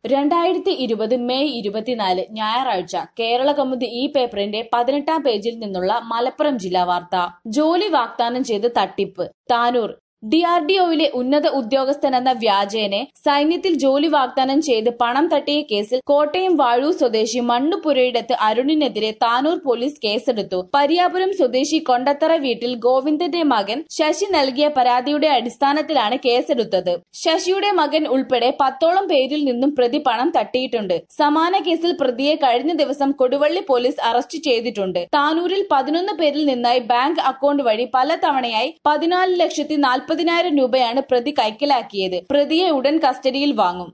രണ്ടായിരത്തി ഇരുപത് മെയ് ഇരുപത്തിനാല് ഞായറാഴ്ച കേരള കൗമുദി ഈ പേപ്പറിന്റെ പതിനെട്ടാം പേജിൽ നിന്നുള്ള മലപ്പുറം ജില്ലാ വാർത്ത ജോലി വാഗ്ദാനം ചെയ്ത് തട്ടിപ്പ് താനൂർ ഡിആർഡിഒയിലെ ഉന്നത ഉദ്യോഗസ്ഥനെന്ന വ്യാജേനെ സൈന്യത്തിൽ ജോലി വാഗ്ദാനം ചെയ്ത് പണം തട്ടിയ കേസിൽ കോട്ടയം വാഴൂർ സ്വദേശി മണ്ണുപുരയിടത്ത് അരുണിനെതിരെ താനൂർ പോലീസ് കേസെടുത്തു പരിയാപുരം സ്വദേശി കൊണ്ടത്തറ വീട്ടിൽ ഗോവിന്ദന്റെ മകൻ ശശി നൽകിയ പരാതിയുടെ അടിസ്ഥാനത്തിലാണ് കേസെടുത്തത് ശശിയുടെ മകൻ ഉൾപ്പെടെ പത്തോളം പേരിൽ നിന്നും പ്രതി പണം തട്ടിയിട്ടുണ്ട് സമാന കേസിൽ പ്രതിയെ കഴിഞ്ഞ ദിവസം കൊടുവള്ളി പോലീസ് അറസ്റ്റ് ചെയ്തിട്ടുണ്ട് താനൂരിൽ പതിനൊന്ന് പേരിൽ നിന്നായി ബാങ്ക് അക്കൗണ്ട് വഴി പല തവണയായി പതിനാല് ലക്ഷത്തി നാൽപ്പതിനായിരം രൂപയാണ് പ്രതി കൈക്കലാക്കിയത് പ്രതിയെ ഉടൻ കസ്റ്റഡിയിൽ വാങ്ങും